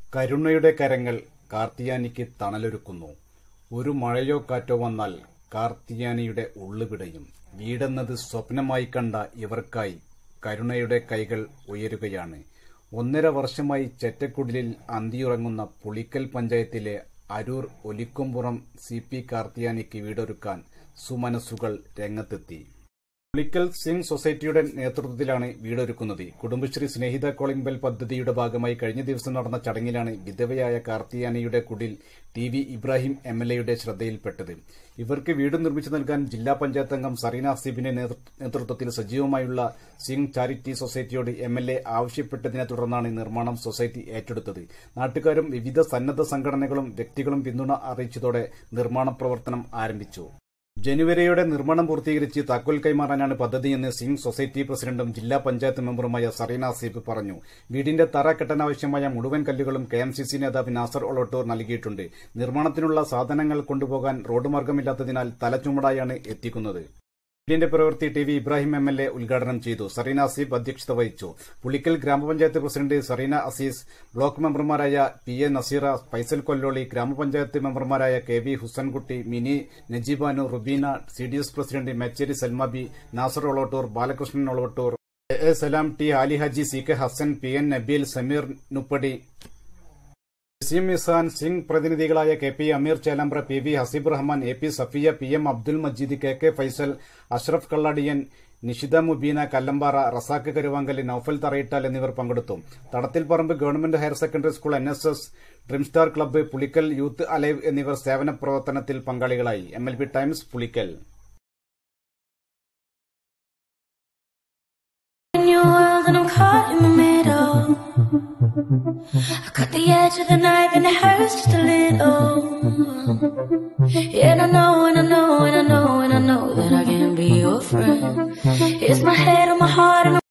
കരുണയുടെ കരങ്ങൾ കാർത്തിയാനിക്ക് തണലൊരുക്കുന്നു ഒരു മഴയോ കാറ്റോ വന്നാൽ കാർത്തിയാനിയുടെ ഉള്ളുപിടയും വീടെന്നത് സ്വപ്നമായി കണ്ട ഇവർക്കായി കരുണയുടെ കൈകൾ ഉയരുകയാണ് ഒന്നര വർഷമായി ചെറ്റക്കുടിലിൽ അന്തിയുറങ്ങുന്ന പുളിക്കൽ പഞ്ചായത്തിലെ അരൂർ ഒലിക്കുംപുറം സി പി കാർത്തിയാനിക്ക് വീടൊരുക്കാൻ സുമനസ്സുകൾ രംഗത്തെത്തി പുളിക്കൽ സിംഗ് സൊസൈറ്റിയുടെ നേതൃത്വത്തിലാണ് വീടൊരുക്കുന്നത് കുടുംബശ്രീ സ്നേഹിത കോളിംഗ് ബെൽ പദ്ധതിയുടെ ഭാഗമായി കഴിഞ്ഞ ദിവസം നടന്ന ചടങ്ങിലാണ് വിധവയായ കാർത്തിയാനിയുടെ കുടിൽ T V Ibrahim M L എയുടെ ശ്രദ്ധയിൽപ്പെട്ടത് ഇവർക്ക് വീട് നിർമ്മിച്ചു നൽകാൻ ജില്ലാ പഞ്ചായത്ത് അംഗം സറീന ഹസീബിന്റെ നേതൃത്വത്തിൽ സജീവമായുള്ള സിംഗ് ചാരിറ്റി സൊസൈറ്റിയോട് എം എൽ എ ആവശ്യപ്പെട്ടതിനെ തുടർന്നാണ് നിർമ്മാണം സൊസൈറ്റി ഏറ്റെടുത്തത് നാട്ടുകാരും വിവിധ സന്നദ്ധ സംഘടനകളും വ്യക്തികളും പിന്തുണ അറിയിച്ചതോടെ നിർമ്മാണ പ്രവർത്തനം ആരംഭിച്ചു ജനുവരിയോടെ നിർമ്മാണം പൂർത്തീകരിച്ച് താക്കോൽ കൈമാറാനാണ് പദ്ധതിയെന്ന് സിംഗ് സൊസൈറ്റി പ്രസിഡന്റും ജില്ലാ പഞ്ചായത്ത് മെമ്പറുമായ സറീന അസീബ് പറഞ്ഞു വീടിന്റെ തറ കെട്ടാനാവശ്യമായ മുഴുവൻ കല്ലുകളും കെ എം സി സി നേതാവ് നാസർ ഒളോട്ടൂർ നൽകിയിട്ടുണ്ട് നിർമ്മാണത്തിനുള്ള സാധനങ്ങൾ കൊണ്ടുപോകാൻ റോഡ് മാർഗമില്ലാത്തതിനാൽ തലച്ചുമടായാണ് എത്തിക്കുന്നത് വീടിന്റെ പ്രവൃത്തി T V Ibrahim M L A ഉദ്ഘാടനം ചെയ്തു സറീന അസീബ് അധ്യക്ഷത വഹിച്ചു പുളിക്കൽ ഗ്രാമപഞ്ചായത്ത് പ്രസിഡന്റ് സറീന അസീസ് ബ്ലോക്ക് മെമ്പർമാരായ പി എ നസീറ ഫൈസൽ കൊല്ലോളി ഗ്രാമപഞ്ചായത്ത് മെമ്പർമാരായ K V Husankutty Mini Najeebanu Rubeena C D S president Mechery Salmabi Nasar Olottur Balakrishnan Olottur A A Salam T Ali Haji C K Hasan P N Nabeel Sameer Nuppadi Naseem Isan Sing പ്രതിനിധികളായ K P Ameer Chelembra P V Haseeb Rahman A P Safiya P M Abdul Majeed K K Faisal Ashraf Kalladiyan Nishitha Mubeena Kallambara Razak Karuvankal Noufal Tharayittal എന്നിവർ പങ്കെടുത്തു Thadathilparamba government higher secondary school N S S dream star club Pulikkal youth alive എന്നിവർ സേവന പ്രവർത്തനത്തിൽ പങ്കാളികളായി M L B times Pulikkal in your world and I'm caught in the middle. I cut the edge of the knife and it hurts just a little. And I know, and I know, and I know, and I know that I can be your friend. It's my head on my heart and I'm